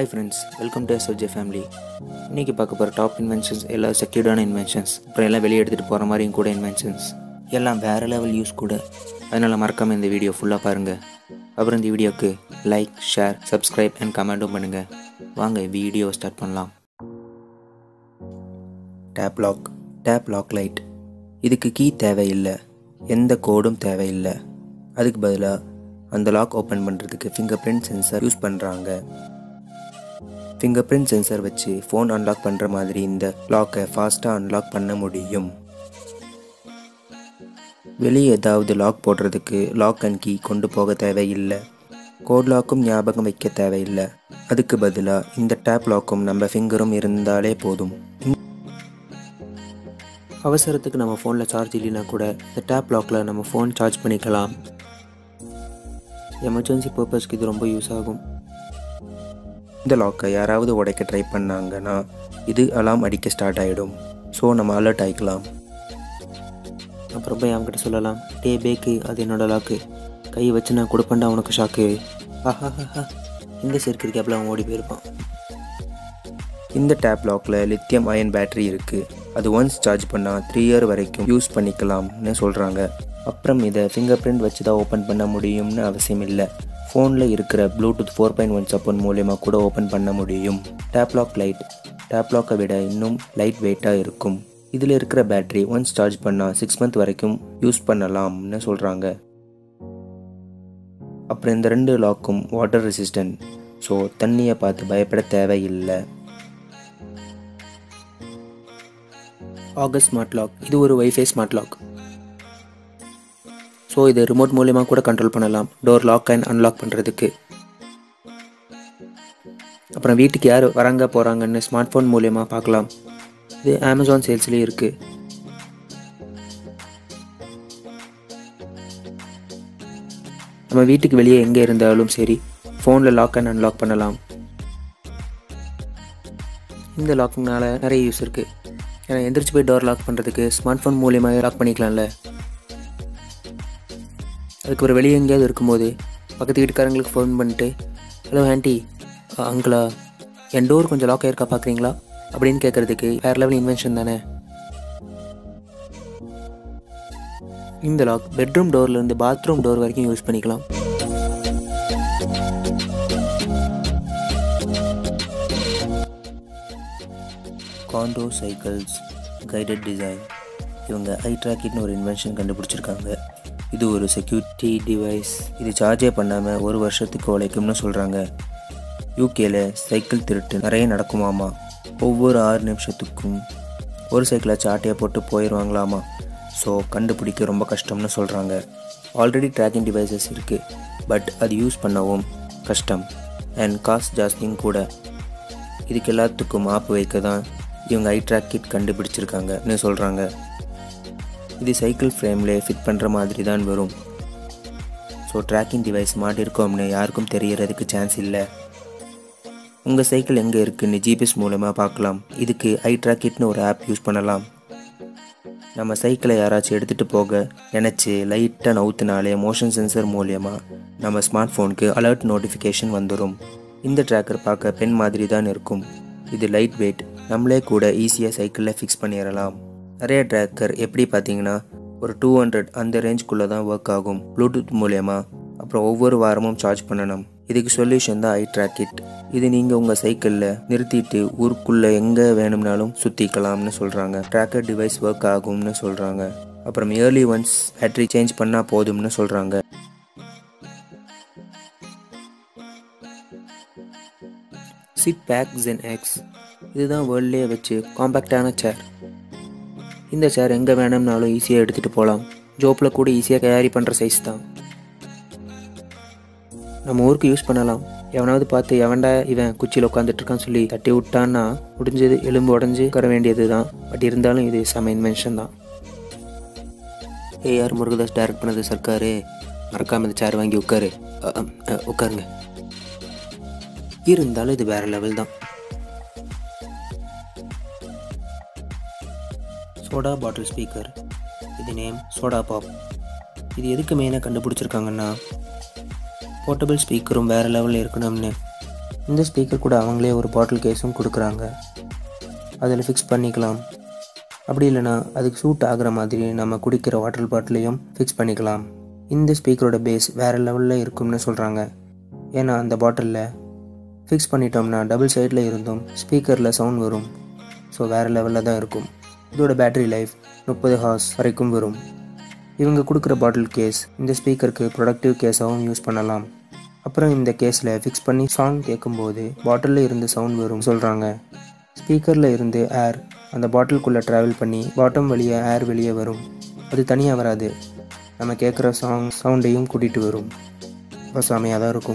hi friends welcome to SOJ family இன்றைக்கி பார்க்க போகிற டாப் இன்வென்ஷன்ஸ் எல்லாம் செக்யூர்டான இன்வென்ஷன்ஸ் அப்புறம் எல்லாம் வெளியே எடுத்துகிட்டு போகிற மாதிரியும் கூட இன்வென்ஷன்ஸ் எல்லாம் வேறு லெவல் யூஸ் கூட அதனால் மறக்காமல் இந்த வீடியோ ஃபுல்லாக பாருங்கள் அப்புறம் இந்த வீடியோக்கு லைக் ஷேர் சப்ஸ்கிரைப் அண்ட் கமெண்ட்டும் பண்ணுங்கள் வாங்க வீடியோவை ஸ்டார்ட் பண்ணலாம் Tapplock Tapplock lite இதுக்கு கீ தேவையில்லை எந்த கோடும் தேவையில்லை அதுக்கு பதிலாக அந்த லாக் ஓப்பன் பண்ணுறதுக்கு ஃபிங்கர் பிரிண்ட் சென்சார் யூஸ் பண்ணுறாங்க ஃபிங்கர் பிரிண்ட் சென்சார் வச்சு ஃபோன் அன்லாக் பண்ணுற மாதிரி இந்த லாக்கை ஃபாஸ்ட்டாக அன்லாக் பண்ண முடியும் வெளியே ஏதாவது லாக் போடுறதுக்கு லாக் அண்ட் கீ கொண்டு போக தேவையில்லை கோட் லாக்கும் ஞாபகம் வைக்க தேவையில்லை அதுக்கு பதிலாக இந்த டேப் லாக்கும் நம்ம ஃபிங்கரும் இருந்தாலே போதும் அவசரத்துக்கு நம்ம ஃபோனில் சார்ஜ் இல்லைனா கூட இந்த டேப் லாக்கில் நம்ம ஃபோன் சார்ஜ் பண்ணிக்கலாம் எமர்ஜென்சி பர்பஸ்க்கு இது ரொம்ப யூஸ் ஆகும் இந்த லாக்கை யாராவது உடைக்க ட்ரை பண்ணாங்கன்னா இது அலாம் அடிக்க ஸ்டார்ட் ஆகிடும் ஸோ நம்ம அலர்ட் ஆகிக்கலாம் அப்புறம் போய் அவங்ககிட்ட சொல்லலாம் டே பேக்கு அது என்னோட லாக்கு கை வச்சு நான் கொடுப்பேன்டா உனக்கு ஷாக்கு ஆஹாஹா இந்த சர்க்கிள் கேப்பில் அவன் ஓடி போயிருப்பான் இந்த டேப் லாக்கில் லித்தியம் அயன் பேட்டரி இருக்குது அது ஒன்ஸ் சார்ஜ் பண்ணால் த்ரீ இயர் வரைக்கும் யூஸ் பண்ணிக்கலாம்னு சொல்கிறாங்க அப்புறம் இதை ஃபிங்கர் பிரிண்ட் வச்சு தான் ஓப்பன் பண்ண முடியும்னு அவசியம் இல்லை ஃபோனில் இருக்கிற Bluetooth four point one support மூலயமா கூட ஓப்பன் பண்ண முடியும் டேப் லாக் லைட் டேப் லாக்கை விட இன்னும் லைட் வெயிட்டாக இருக்கும் இதில் இருக்கிற பேட்டரி ஒன்ஸ் சார்ஜ் பண்ணால் சிக்ஸ் மந்த் வரைக்கும் யூஸ் பண்ணலாம்னு சொல்கிறாங்க அப்புறம் இந்த ரெண்டு லாக்கும் வாட்டர் ரெசிஸ்டன்ட் ஸோ தண்ணியை பார்த்து பயப்பட தேவையில்லை ஆகஸ்ட் ஸ்மார்ட் லாக் இது ஒரு வைஃபை ஸ்மார்ட் லாக் ஸோ இது ரிமோட் மூலியமாக கூட கண்ட்ரோல் பண்ணலாம் டோர் லாக் அண்ட் அன்லாக் பண்ணுறதுக்கு அப்புறம் வீட்டுக்கு யார் வராங்க போகிறாங்கன்னு ஸ்மார்ட் ஃபோன் மூலியமாக பார்க்கலாம் இது அமேசான் சேல்ஸ்லேயும் இருக்குது நம்ம வீட்டுக்கு வெளியே எங்கே இருந்தாலும் சரி ஃபோனில் லாக் அண்ட் அன்லாக் பண்ணலாம் இந்த லாக்கிங்னால நிறைய யூஸ் இருக்குது ஏன்னா எந்திரிச்சு போய் டோர் லாக் பண்ணுறதுக்கு ஸ்மார்ட் ஃபோன் மூலியமாக லாக் பண்ணிக்கலாம்ல அதுக்கு ஒரு வெளியே எங்கேயாவது இருக்கும்போது பக்கத்து வீட்டுக்காரங்களுக்கு ஃபோன் பண்ணிட்டு ஹலோ ஆண்டி அங்கிளா என் டோர் கொஞ்சம் லாக் ஆயிருக்கா பார்க்குறீங்களா அப்படின்னு கேட்குறதுக்கு வேறு லெவல் இன்வென்ஷன் தானே இந்த லாக் பெட்ரூம் டோர்லேருந்து பாத்ரூம் டோர் வரைக்கும் யூஸ் பண்ணிக்கலாம் காண்டோ சைக்கிள்ஸ் கைடட் டிசைன் இவங்க ஐ ட்ராக்கிட்னு ஒரு இன்வென்ஷன் கண்டுபிடிச்சிருக்காங்க இது ஒரு செக்யூரிட்டி டிவைஸ் இது சார்ஜே பண்ணாமல் ஒரு வருஷத்துக்கு உழைக்கும்னு சொல்கிறாங்க யூகேல சைக்கிள் திருட்டு நிறைய நடக்குமாமா ஒவ்வொரு ஆறு நிமிஷத்துக்கும் ஒரு சைக்கிளை சாட்டையை போட்டு போயிடுவாங்களாமா ஸோ கண்டுபிடிக்க ரொம்ப கஷ்டம்னு சொல்கிறாங்க ஆல்ரெடி ட்ராக்கிங் டிவைசஸ் இருக்குது பட் அது யூஸ் பண்ணவும் கஷ்டம் அண்ட் காஸ்ட் ஜாஸ்தியும் கூட இதுக்கு எல்லாத்துக்கும் ஆப்பு வைக்க தான் இவங்க ஐ ட்ராக் கிட் கண்டுபிடிச்சிருக்காங்கன்னு சொல்கிறாங்க இது சைக்கிள் ஃப்ரேம்லே ஃபிட் பண்ணுற மாதிரி தான் வரும் ஸோ ட்ராக்கிங் டிவைஸ் மாட்டிருக்கோம்னு யாருக்கும் தெரியறதுக்கு சான்ஸ் இல்லை உங்கள் சைக்கிள் எங்கே இருக்குன்னு ஜிபிஎஸ் மூலமாக பார்க்கலாம் இதுக்கு ஐ ட்ராக்கிட்னு ஒரு ஆப் யூஸ் பண்ணலாம் நம்ம சைக்கிளை யாராச்சும் எடுத்துகிட்டு போக நினச்சி லைட்டாக நவுத்தினாலே மோஷன் சென்சர் மூலியமாக நம்ம ஸ்மார்ட் ஃபோனுக்கு அலர்ட் நோட்டிஃபிகேஷன் வந்துடும் இந்த ட்ராக்கர் பார்க்க பென் மாதிரி தான் இருக்கும் இது லைட் வெயிட் நம்மளே கூட ஈஸியாக சைக்கிளில் ஃபிக்ஸ் பண்ணிடலாம் நிறைய ட்ராக்கர் எப்படி பார்த்தீங்கன்னா ஒரு டூ ஹண்ட்ரட் அந்த ரேஞ்சுக்குள்ளே தான் ஒர்க் ஆகும் ப்ளூடூத் மூலயமா அப்புறம் ஒவ்வொரு வாரமும் சார்ஜ் பண்ணணும் இதுக்கு சொல்யூஷன் தான் ஐ ட்ராக் இட் இது நீங்கள் உங்கள் சைக்கிளில் நிறுத்திட்டு ஊருக்குள்ளே எங்கே வேணும்னாலும் சுற்றிக்கலாம்னு சொல்கிறாங்க ட்ராக்கர் டிவைஸ் ஒர்க் ஆகும்னு சொல்கிறாங்க அப்புறம் இயர்லி ஒன்ஸ் பேட்ரி சேஞ்ச் பண்ணால் போதும்னு சொல்கிறாங்க சிட் பேக் ஜென் எக்ஸ் இதுதான் வேர்ல்ட்லேயே வச்சு காம்பேக்டான சேர் இந்த சேர் எங்கே வேணும்னாலும் ஈஸியாக எடுத்துகிட்டு போகலாம் ஜோப்பில் கூட ஈஸியாக கேரி பண்ணுற சைஸ் தான் நம்ம ஊருக்கு யூஸ் பண்ணலாம் எவனாவது பார்த்து எவன்டா இவன் குச்சியில் உட்காந்துட்டு இருக்கான்னு சொல்லி தட்டி விட்டான்னா முடிஞ்சது எலும்பு உடஞ்சி உட்கார வேண்டியது தான் பட் இருந்தாலும் இது செம இன்வென்ஷன் தான் ஏஆர் முருகதாஸ் டைரக்ட் பண்ணது சர்க்காரு மறக்காமல் இந்த சேர் வாங்கி உட்காரு உட்காருங்க இருந்தாலும் இது வேற லெவல் தான் சோடா பாட்டில் ஸ்பீக்கர் இது நேம் சோடா பாப் இது எதுக்கு மெயினாக கண்டுபிடிச்சிருக்காங்கன்னா போர்ட்டபிள் ஸ்பீக்கரும் வேறு லெவலில் இருக்கணும்னு இந்த ஸ்பீக்கர் கூட அவங்களே ஒரு பாட்டில் கேஸும் கொடுக்குறாங்க அதில் ஃபிக்ஸ் பண்ணிக்கலாம் அப்படி இல்லைனா அதுக்கு சூட் ஆகிற மாதிரி நம்ம குடிக்கிற வாட்டர் பாட்டிலையும் ஃபிக்ஸ் பண்ணிக்கலாம் இந்த ஸ்பீக்கரோட பேஸ் வேறு லெவலில் இருக்கும்னு சொல்கிறாங்க ஏன்னா அந்த பாட்டிலில் ஃபிக்ஸ் பண்ணிட்டோம்னா டபுள் சைடில் இருந்தும் ஸ்பீக்கரில் சவுண்ட் வரும் ஸோ வேறு லெவலில் தான் இருக்கும் இதோட பேட்டரி லைஃப் முப்பது ஹார்ஸ் வரைக்கும் வரும் இவங்க கொடுக்குற பாட்டில் கேஸ் இந்த ஸ்பீக்கருக்கு ப்ரொடக்டிவ் கேஸாகவும் யூஸ் பண்ணலாம் அப்புறம் இந்த கேஸில் ஃபிக்ஸ் பண்ணி சாங் கேட்கும்போது பாட்டிலில் இருந்து சவுண்ட் வரும் சொல்கிறாங்க ஸ்பீக்கரில் இருந்து ஏர் அந்த பாட்டிலுக்குள்ளே ட்ராவல் பண்ணி பாட்டம் வழியே ஏர் வெளியே வரும் அது தனியாக வராது நம்ம கேட்குற சாங் சவுண்டையும் கூட்டிகிட்டு வரும் ரொம்ப செமையாக தான் இருக்கும்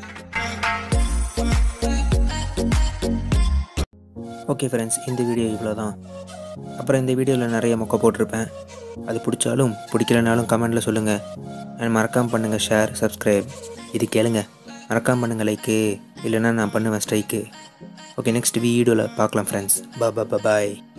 ஓகே ஃப்ரெண்ட்ஸ் இந்த வீடியோ இவ்வளோ தான் அப்புறம் இந்த வீடியோவில் நிறைய மொக்க போட்டிருப்பேன் அது பிடிச்சாலும் பிடிக்கலனாலும் கமெண்டில் சொல்லுங்கள் அண்ட் மறக்காமல் பண்ணுங்கள் ஷேர் சப்ஸ்கிரைப் இது கேளுங்க மறக்காமல் பண்ணுங்கள் லைக்கு இல்லைன்னா நான் பண்ணுவேன் ஸ்ட்ரைக்கு ஓகே நெக்ஸ்ட் வீடியோவில் பார்க்கலாம் ஃப்ரெண்ட்ஸ் பா பா பாய்